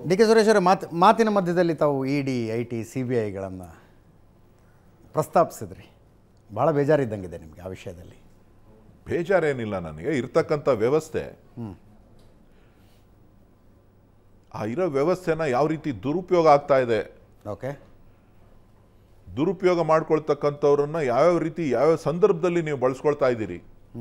D K Suresh ಅವರ ಮಾತು ಮಾತಿನ ಮಧ್ಯದಲ್ಲಿ ತಾವು E D I T C B ಐಗಳನ್ನು ಪ್ರಸ್ತಾಪಿಸಿದ್ರಿ ಭಾಳ ಬೇಜಾರಿದ್ದಂಗಿದೆ ನಿಮಗೆ ಆ ವಿಷಯದಲ್ಲಿ ಬೇಜಾರೇನಿಲ್ಲ ನನಗೆ ಇರ್ತಕ್ಕಂಥ ವ್ಯವಸ್ಥೆ ಆ ಇರೋ ವ್ಯವಸ್ಥೆನ ಯಾವ ರೀತಿ ದುರುಪಯೋಗ ಆಗ್ತಾ ಇದೆ ಓಕೆ ದುರುಪಯೋಗ ಮಾಡ್ಕೊಳ್ತಕ್ಕಂಥವ್ರನ್ನ ಯಾವ್ಯಾವ ರೀತಿ ಯಾವ್ಯಾವ ಸಂದರ್ಭದಲ್ಲಿ ನೀವು ಬಳಸ್ಕೊಳ್ತಾ ಇದ್ದೀರಿ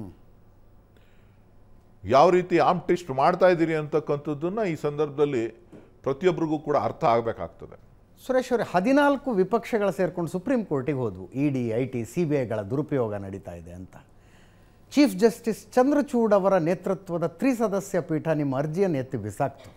ಯಾವ ರೀತಿ ಆಮ್ ಟೆಸ್ಟ್ ಮಾಡ್ತಾ ಇದ್ದೀರಿ ಅಂತಕ್ಕಂಥದ್ದನ್ನ ಈ ಸಂದರ್ಭದಲ್ಲಿ ಪ್ರತಿಯೊಬ್ಬರಿಗೂ ಕೂಡ ಅರ್ಥ ಆಗಬೇಕಾಗ್ತದೆ ಸುರೇಶ್ ಅವರೇ ಹದಿನಾಲ್ಕು ವಿಪಕ್ಷಗಳು ಸೇರ್ಕೊಂಡು ಸುಪ್ರೀಂ ಕೋರ್ಟಿಗೆ ಹೋದ್ವು E D I T C B ಐಗಳ ದುರುಪಯೋಗ ನಡೀತಾ ಇದೆ ಅಂತ ಚೀಫ್ ಜಸ್ಟಿಸ್ ಚಂದ್ರಚೂಡ್ ಅವರ ನೇತೃತ್ವದ ತ್ರಿಸದಸ್ಯ ಪೀಠ ನಿಮ್ಮ ಅರ್ಜಿಯನ್ನು ಎತ್ತಿ ಬಿಸಾಕ್ತು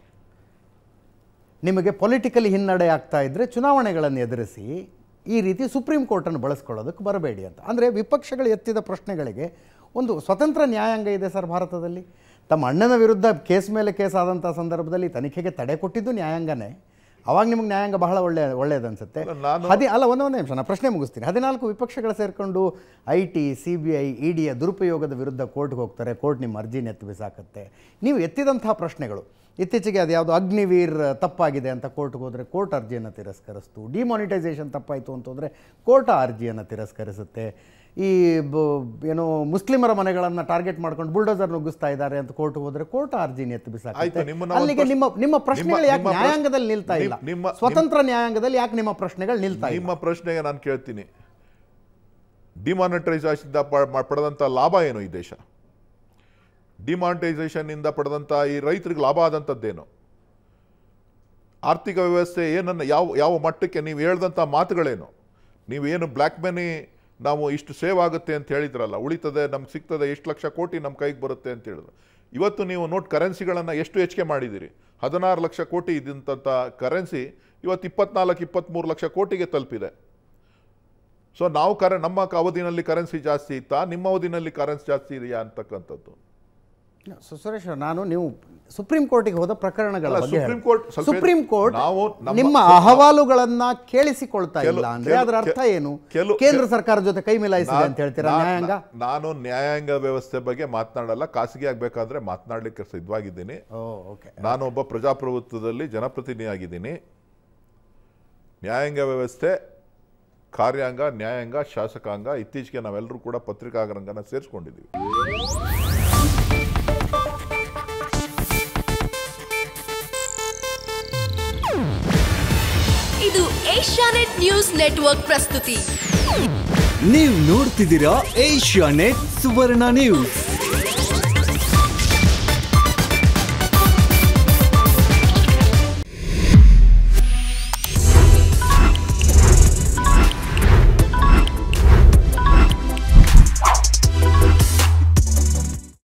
ನಿಮಗೆ ಪೊಲಿಟಿಕಲಿ ಹಿನ್ನಡೆ ಆಗ್ತಾ ಇದ್ದರೆ ಚುನಾವಣೆಗಳನ್ನು ಎದುರಿಸಿ ಈ ರೀತಿ ಸುಪ್ರೀಂ ಕೋರ್ಟನ್ನು ಬಳಸ್ಕೊಳ್ಳೋದಕ್ಕೆ ಬರಬೇಡಿ ಅಂತ ಅಂದರೆ ವಿಪಕ್ಷಗಳು ಎತ್ತಿದ ಪ್ರಶ್ನೆಗಳಿಗೆ ಒಂದು ಸ್ವತಂತ್ರ ನ್ಯಾಯಾಂಗ ಇದೆ ಸರ್ ಭಾರತದಲ್ಲಿ ತಮ್ಮ ಅಣ್ಣನ ವಿರುದ್ಧ ಕೇಸ್ ಮೇಲೆ ಕೇಸ್ ಆದಂಥ ಸಂದರ್ಭದಲ್ಲಿ ತನಿಖೆಗೆ ತಡೆ ಕೊಟ್ಟಿದ್ದು ನ್ಯಾಯಾಂಗನೇ ಅವಾಗ ನಿಮಗೆ ನ್ಯಾಯಾಂಗ ಬಹಳ ಒಳ್ಳೆ ಒಳ್ಳೆಯದನ್ಸುತ್ತೆ ಅಲ್ಲ, ನಾನು- ಹದಿ ಅಲ್ಲ ಒಂದೇ ಒಂದು ನಿಮಿಷ ನಾನು ಪ್ರಶ್ನೆ ಮುಗಿಸ್ತೀನಿ ಹದಿನಾಲ್ಕು ವಿಪಕ್ಷಗಳು ಸೇರಿಕೊಂಡು I T C B I E ಡಿಯ ದುರುಪಯೋಗದ ವಿರುದ್ಧ ಕೋರ್ಟ್ಗೆ ಹೋಗ್ತಾರೆ ಕೋರ್ಟ್ ನಿಮ್ಮ ಅರ್ಜಿನ ಎತ್ತಿ ಬಿಸಾಕತ್ತೆ ನೀವು ಎತ್ತಿದಂತಹ ಪ್ರಶ್ನೆಗಳು ಇತ್ತೀಚೆಗೆ ಅದು ಯಾವುದು ಅಗ್ನಿವೀರ್ ತಪ್ಪಾಗಿದೆ ಅಂತ ಕೋರ್ಟ್ಗೆ ಹೋದರೆ ಕೋರ್ಟ್ ಅರ್ಜಿಯನ್ನು ತಿರಸ್ಕರಿಸ್ತು ಡಿಮಾನಿಟೈಸೇಷನ್ ತಪ್ಪಾಯಿತು ಅಂತಂದರೆ ಕೋರ್ಟ್ ಆ ಅರ್ಜಿಯನ್ನು ತಿರಸ್ಕರಿಸುತ್ತೆ ಈ ಬ- ಏನೋ ಮುಸ್ಲಿಮರ ಮನೆಗಳನ್ನು ಟಾರ್ಗೆಟ್ ಮಾಡ್ಕೊಂಡು ಬುಲ್ಡೋಸರ್ ನುಗ್ಗಿಸ್ತಾ ಇದ್ದಾರೆ ಅಂತ ಕೋರ್ಟ್ಗೆ ಹೋದರೆ ಕೋರ್ಟ್ ಆ ಅರ್ಜಿನ ಎತ್ತಿ ಆಯ್ತು, ಬಿಸಾಕತ್ತೆ ನಿಮ್ಮನ್ನ ಒಂದು ಅಲ್ಲಿಗೆ ನಿಮ್ಮ ನಿಮ್ಮ ಪ್ರಶ್ನೆಗಳು ಯಾಕೆ ನಿಮ್ಮ ಪ್ರಶ್ನೆ- ನ್ಯಾಯಾಂಗದಲ್ಲಿ ನಿಲ್ತಾ ಇಲ್ಲ ನಿಮ್ಮ- ನಿಮ್ಮ- ಸ್ವತಂತ್ರ ನ್ಯಾಯಾಂಗದಲ್ಲಿ ಯಾಕೆ ನಿಮ್ಮ ಪ್ರಶ್ನೆಗಳು ನಿಲ್ತಾ ಇಲ್ಲ ನಿಮ್ಮ ಪ್ರಶ್ನೆಗೆ ನಾನು ಕೇಳ್ತೀನಿ ಡಿಮಾನಿಟೈಸೇಷನ್ ಪಡೆದಂಥ ಲಾಭ ಏನು ಈ ದೇಶ ಡಿಮಾನಿಟೈಸೇಷನ್ ಇಂದ ಪಡೆದಂಥ ಈ ರೈತರಿಗೆ ಲಾಭ ಆದಂಥದ್ದೇನು ಆರ್ಥಿಕ ವ್ಯವಸ್ಥೆ ಏನನ್ನ ಯಾವ ಯಾವ ಮಟ್ಟಕ್ಕೆ ನೀವು ಹೇಳ್ದಂಥ ಮಾತುಗಳೇನು ನೀವೇನು ಬ್ಲ್ಯಾಕ್ ಮನಿ ನಾವು ಇಷ್ಟು ಸೇವ್ ಆಗುತ್ತೆ ಅಂತ ಹೇಳಿದ್ರಲ್ಲ ಉಳಿತದೆ ನಮ್ಗೆ ಸಿಗ್ತದೆ ಎಷ್ಟು ಲಕ್ಷ ಕೋಟಿ ನಮ್ಮ ಕೈಗೆ ಬರುತ್ತೆ ಅಂತ ಹೇಳಿದ್ರು ಇವತ್ತು ನೀವು ನೋಟ್ ಕರೆನ್ಸಿಗಳನ್ನು ಎಷ್ಟು ಹೆಚ್ಚಿಗೆ ಮಾಡಿದ್ದೀರಿ ಹದಿನಾರು ಲಕ್ಷ ಕೋಟಿ ಇದ್ದಂಥ ಕರೆನ್ಸಿ ಇವತ್ತು ಇಪ್ಪತ್ನಾಲ್ಕು ಇಪ್ಪತ್ತ್ಮೂರು ಲಕ್ಷ ಕೋಟಿಗೆ ತಲುಪಿದೆ ಸೊ ನಾವು ಕರೆ ನಮ್ಮ ಕ- ಅವಧಿನಲ್ಲಿ ಕರೆನ್ಸಿ ಜಾಸ್ತಿ ಇತ್ತಾ ನಿಮ್ಮ ಅವಧಿನಲ್ಲಿ ಕರೆನ್ಸಿ ಜಾಸ್ತಿ ಇದೆಯಾ ಅಂತಕ್ಕಂಥದ್ದು ಸು- ಸುರೇಶ್ ಅವ್ರೆ, ನಾನು ನೀವು ಸುಪ್ರೀಂ ಕೋರ್ಟಿಗೆ ಹೋದ ಪ್ರಕರಣಗಳ ಅಲ್ಲ, ಬಗ್ಗೆ ಸುಪ್ರೀಂ ಹೇಳ್ದೆ. ಕೋರ್ಟ್ ಸ್ವಲ್ಪ ಸುಪ್ರೀಂ ಕೋರ್ಟ್ ನಾವು ನಮ್ಮ- ನಿಮ್ಮ ಅಹವಾಲುಗಳನ್ನ ಕೇಳಿಸಿಕೊಳ್ತಾ ಕೆಲ- ಇಲ್ಲ ಅಂದ್ರೆ ಕೆಲ- ಅದರ ಅರ್ಥ ಏನು ಕೆಲವು- ಕೇಂದ್ರ ಸರ್ಕಾರ ಜೊತೆ ಕೈ ಮಿಲಾಯಿಸಿದೆ ಅಂತ ಹೇಳ್ತೀರಾ ನಾ- ನ್ಯಾಯಾಂಗ ನಾ- ನಾನು ನ್ಯಾಯಾಂಗ ವ್ಯವಸ್ಥೆ ಬಗ್ಗೆ ಮಾತನಾಡಲ್ಲ ಖಾಸಗಿ ಆಗ್ಬೇಕಾದ್ರೆ ಮಾತನಾಡ್ಲಿಕ್ಕೆ ಸಿದ್ಧವಾಗಿದ್ದೀನಿ ಓ ಓಕೆ ನಾನು ಒಬ್ಬ ಪ್ರಜಾಪ್ರಭುತ್ವದಲ್ಲಿ ಜನಪ್ರತಿನಿಧಿಯಾಗಿದ್ದೀನಿ ನ್ಯಾಯಾಂಗ ವ್ಯವಸ್ಥೆ ಕಾರ್ಯಾಂಗ ನ್ಯಾಯಾಂಗ ಶಾಸಕಾಂಗ ಇತ್ತೀಚೆಗೆ ನಾವೆಲ್ಲರೂ ಕೂಡ ಪತ್ರಿಕಾರಂಗನ ಸೇರಿಸ್ಕೊಂಡಿದ್ದೀವಿ ಇದು ಏಷ್ಯಾನೆಟ್ ನ್ಯೂಸ್ ನೆಟ್ವರ್ಕ್ ಪ್ರಸ್ತುತಿ ನೀವು ನೋಡ್ತಿದ್ದೀರಾ ಏಷ್ಯಾ ನೆಟ್ ಸುವರ್ಣ ನ್ಯೂಸ್